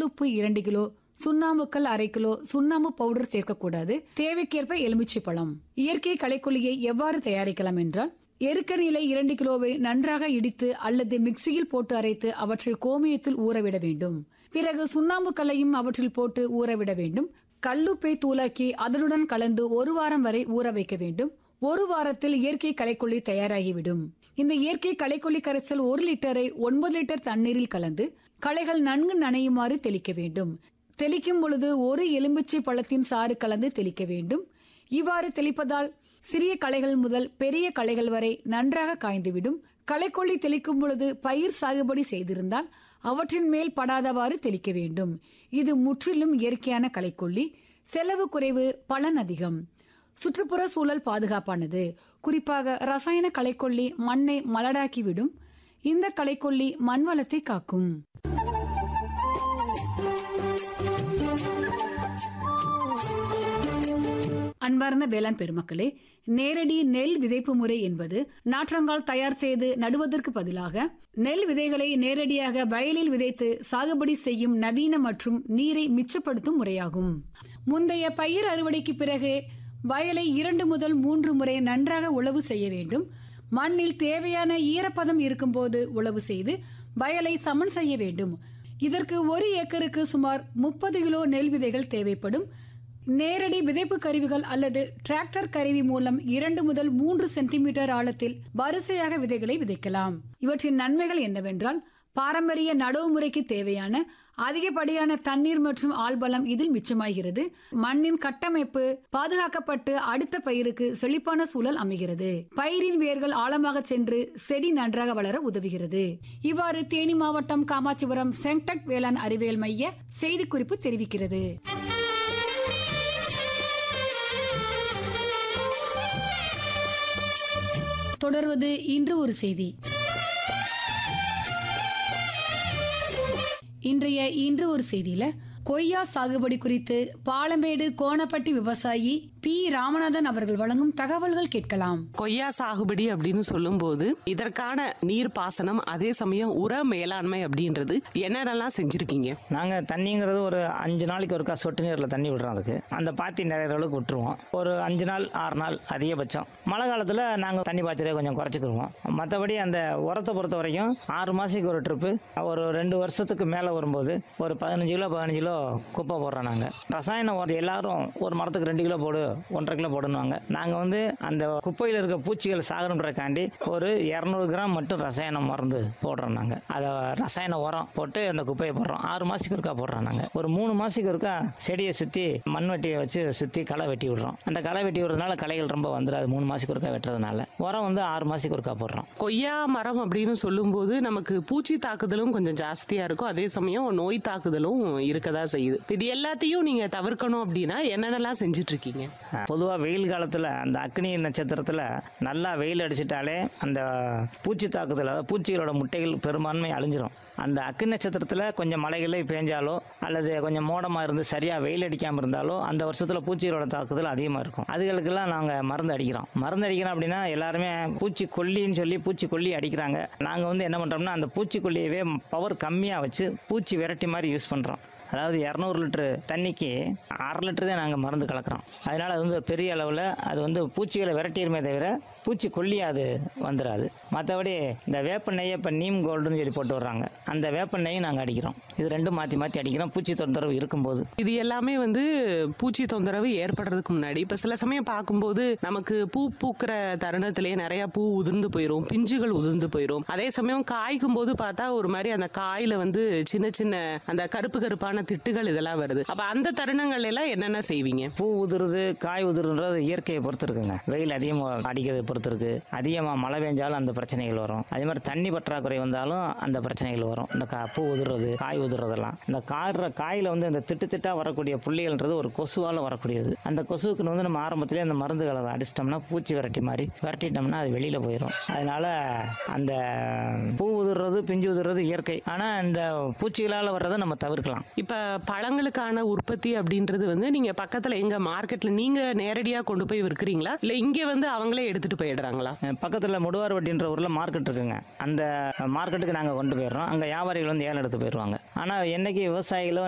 கல்லுப்பு இரண்டு கிலோ சுண்ணாம்புக்கல் அரை கிலோ சுண்ணாம்பு பவுடர் சேர்க்கக்கூடாது தேவைக்கேற்ப எலுமிச்சை பழம் இயற்கை களைக்கொல்லியை எவ்வாறு தயாரிக்கலாம் என்றால் எருக்கர் நிலை இரண்டு கிலோவை நன்றாக இடித்து அல்லது மிக்சியில் போட்டு அரைத்து அவற்றை கோமியத்தில் ஊறவிட வேண்டும் பிறகு சுண்ணாம்பு கல்லையும் அவற்றில் போட்டு ஊறவிட வேண்டும் கல்லுப்பை தூளாக்கி அதனுடன் கலந்து ஒரு வாரம் வரை ஊற வைக்க வேண்டும் ஒரு வாரத்தில் இயற்கை களைக்கொல்லி தயாராகிவிடும் இந்த இயற்கை களைக்கொல்லி கரைசல் ஒரு லிட்டரை ஒன்பது லிட்டர் தண்ணீரில் கலந்து களைகள் நன்கு நனையுமாறு தெளிக்க வேண்டும் தெளிக்கும் பொழுது ஒரு எலுமிச்சை பழத்தின் சாறு கலந்து தெளிக்க வேண்டும் இவ்வாறு தெளிப்பதால் சிறிய களைகள் முதல் பெரிய களைகள் வரை நன்றாக காய்ந்துவிடும் களைக்கொல்லி தெளிக்கும் பொழுது பயிர் சாகுபடி செய்திருந்தால் அவற்றின் மேல் படாதவாறு தெளிக்க வேண்டும் இது முற்றிலும் இயற்கையான களைக்கொல்லி செலவு குறைவு பலன் அதிகம் சுற்றுப்புற சூழல் பாதுகாப்பானது குறிப்பாக ரசாயன களைக்கொல்லி மண்ணை மலடாக்கிவிடும் இந்த களைக்கொல்லி மண் வளத்தை காக்கும் அன்பார்ந்த வேளாண் பெருமக்களே நேரடி நெல் விதைப்பு முறை என்பது நாற்றங்கால் தயார் செய்து நடுவதற்கு பதிலாக நெல் விதைகளை நேரடியாக வயலில் விதைத்து சாகுபடி செய்யும் நவீன மற்றும் நீரை மிச்சப்படுத்தும் முறையாகும் முந்தைய பயிர் அறுவடைக்கு பிறகு வயலை இரண்டு முதல் மூன்று முறை நன்றாக உழவு செய்ய வேண்டும் மண்ணில் தேவையான ஈரப்பதம் இருக்கும்போது உழவு செய்து வயலை சமன் செய்ய வேண்டும் இதற்கு ஒரு ஏக்கருக்கு சுமார் முப்பது கிலோ நெல் விதைகள் தேவைப்படும் நேரடி விதைப்பு கருவிகள் அல்லது டிராக்டர் கருவி மூலம் இரண்டு முதல் மூன்று சென்டிமீட்டர் ஆழத்தில் வரிசையாக விதைகளை விதைக்கலாம் இவற்றின் நன்மைகள் என்னவென்றால் பாரம்பரிய நடவு முறைக்கு தேவையான அதிகப்படியான தண்ணீர் மற்றும் ஆள்பலம் இதில் மிச்சமாகிறது மண்ணின் கட்டமைப்பு பாதுகாக்கப்பட்டு அடுத்த பயிருக்கு செழிப்பான சூழல் அமைகிறது பயிரின் வேர்கள் ஆழமாக சென்று செடி நன்றாக வளர உதவுகிறது இவ்வாறு தேனி மாவட்டம் காமாட்சிபுரம் சென்டக் வேளாண் அறிவியல் மைய செய்திக்குறிப்பு தெரிவிக்கிறது தொடர்வது இன்று ஒரு செய்தி இன்றைய இன்று ஒரு செய்தியில கொய்யா சாகுபடி குறித்து பாலமேடு கோணப்பட்டி விவசாயி பி ராமநாதன் அவர்கள் வழங்கும் தகவல்கள் கேட்கலாம் கொய்யா சாகுபடி அப்படின்னு சொல்லும்போது இதற்கான நீர் பாசனம் அதே சமயம் உர மேலாண்மை அப்படின்றது என்னென்னலாம் செஞ்சிருக்கீங்க நாங்கள் தண்ணிங்கிறது ஒரு அஞ்சு நாளைக்கு ஒருக்கா சொட்டு நீரில் தண்ணி விடுறோம் அதுக்கு அந்த பாத்தி நிறைய அளவுக்கு விட்டுருவோம் ஒரு அஞ்சு நாள் ஆறு நாள் அதிகபட்சம் மழை காலத்தில் நாங்கள் தண்ணி பாய்ச்சலே கொஞ்சம் குறைச்சிக்கிருவோம் மற்றபடி அந்த உரத்தை பொறுத்த வரைக்கும் ஆறு மாதத்துக்கு ஒரு ட்ரிப்பு ஒரு ரெண்டு வருஷத்துக்கு மேலே வரும்போது ஒரு பதினஞ்சு கிலோ பதினஞ்சு கிலோ குப்பை போடுறோம் நாங்கள் ரசாயன உரம் எல்லாரும் ஒரு மரத்துக்கு ரெண்டு கிலோ போடு ஒன்றரை கிலோ போடுவாங்க நாங்கள் வந்து அந்த குப்பையில் இருக்க பூச்சிகள் சாகணுன்றக்காண்டி ஒரு இரநூறு கிராம் மட்டும் ரசாயன மருந்து போடுறோம் நாங்கள் அதை ரசாயன உரம் போட்டு அந்த குப்பையை போடுறோம் ஆறு மாதத்துக்கு ஒருக்கா போடுறோம் நாங்கள் ஒரு மூணு மாதத்துக்கு ஒருக்கா செடியை சுற்றி மண் வெட்டியை வச்சு சுற்றி களை வெட்டி விடுறோம் அந்த களை வெட்டி விடுறதுனால களைகள் ரொம்ப வந்துடாது மூணு மாதத்துக்கு ஒருக்கா வெட்டுறதுனால உரம் வந்து ஆறு மாதத்துக்கு ஒருக்கா போடுறோம் கொய்யா மரம் அப்படின்னு சொல்லும்போது நமக்கு பூச்சி தாக்குதலும் கொஞ்சம் ஜாஸ்தியா இருக்கும் அதே சமயம் நோய் தாக்குதலும் இருக்கதா செய்யுது இது எல்லாத்தையும் நீங்க தவிர்க்கணும் அப்படின்னா என்னென்னலாம் செஞ்சுட்டு இருக்கீங்க பொதுவாக வெயில் காலத்தில் அந்த அக்னி நட்சத்திரத்தில் நல்லா வெயில் அடிச்சிட்டாலே அந்த பூச்சி தாக்குதல் அதாவது பூச்சிகளோட முட்டைகள் பெரும்பான்மை அழிஞ்சிரும் அந்த அக்னி நட்சத்திரத்தில் கொஞ்சம் மழைகளே பேஞ்சாலோ அல்லது கொஞ்சம் மோடமாக இருந்து சரியாக வெயில் அடிக்காமல் இருந்தாலோ அந்த வருஷத்தில் பூச்சிகளோட தாக்குதல் அதிகமாக இருக்கும் அதுகளுக்கெல்லாம் நாங்கள் மருந்து அடிக்கிறோம் மருந்து அடிக்கிறோம் அப்படின்னா எல்லாருமே பூச்சி கொல்லின்னு சொல்லி பூச்சி கொல்லி அடிக்கிறாங்க நாங்கள் வந்து என்ன பண்ணுறோம்னா அந்த பூச்சிக்கொல்லியவே பவர் கம்மியாக வச்சு பூச்சி விரட்டி மாதிரி யூஸ் பண்ணுறோம் அதாவது இரநூறு லிட்டரு தண்ணிக்கு அரை லிட்டர் தான் நாங்கள் மருந்து கலக்கிறோம் அதனால் அது வந்து ஒரு பெரிய அளவில் அது வந்து பூச்சிகளை விரட்டிடுமே தவிர பூச்சி கொல்லி அது வந்துடாது மற்றபடி இந்த வேப்பெண்ணெயை இப்போ நீம் கோல்டுன்னு சொல்லி போட்டு வர்றாங்க அந்த வேப்பெண்ணெயும் நாங்கள் அடிக்கிறோம் இது ரெண்டும் மாற்றி மாற்றி அடிக்கிறோம் பூச்சி தொந்தரவு இருக்கும்போது இது எல்லாமே வந்து பூச்சி தொந்தரவு ஏற்படுறதுக்கு முன்னாடி இப்ப சில சமயம் பார்க்கும்போது நமக்கு பூ பூக்கிற தருணத்திலேயே நிறைய பூ உதிர்ந்து போயிடும் பிஞ்சுகள் உதிர்ந்து போயிடும் அதே சமயம் காய்க்கும் போது பார்த்தா ஒரு மாதிரி அந்த காயில வந்து சின்ன சின்ன அந்த கருப்பு கருப்பான திட்டுகள் இதெல்லாம் வருது அப்ப அந்த தருணங்கள் எல்லாம் என்னென்ன செய்வீங்க பூ உதிருது காய் உதிருன்றது இயற்கையை பொறுத்து இருக்குங்க வெயில் அதிகமாக அடிக்கிறதை பொறுத்து இருக்கு அதிகமாக மழை பெஞ்சாலும் அந்த பிரச்சனைகள் வரும் அதே மாதிரி தண்ணி பற்றாக்குறை வந்தாலும் அந்த பிரச்சனைகள் வரும் இந்த கா பூ உதிர்றது காய் உதிர்றதெல்லாம் இந்த காய்ற காயில் வந்து இந்த திட்டு திட்டா வரக்கூடிய புள்ளிகள்ன்றது ஒரு கொசுவால் வரக்கூடியது அந்த கொசுவுக்கு வந்து நம்ம ஆரம்பத்திலே அந்த மருந்துகளை அடிச்சிட்டோம்னா பூச்சி விரட்டி மாதிரி விரட்டிட்டோம்னா அது வெளியில் போயிடும் அதனால அந்த பூ உதிர்றது பிஞ்சு உதிர்றது இயற்கை ஆனால் இந்த பூச்சிகளால் வர்றதை நம்ம தவிர்க்கலாம் இப்ப பழங்களுக்கான உற்பத்தி அப்படின்றது வந்து நீங்க பக்கத்துல எங்க மார்க்கெட்ல நீங்க நேரடியா கொண்டு போய் விற்கிறீங்களா இல்ல இங்க வந்து அவங்களே எடுத்துட்டு போயிடுறாங்களா பக்கத்தில் முடுவார்பட்டின்ற ஊரில் மார்க்கெட் இருக்குங்க அந்த மார்க்கெட்டுக்கு நாங்கள் கொண்டு போயிடுறோம் அங்கே வியாபாரிகள் வந்து ஏலம் எடுத்து போயிடுவாங்க ஆனால் என்னைக்கு விவசாயிகளோ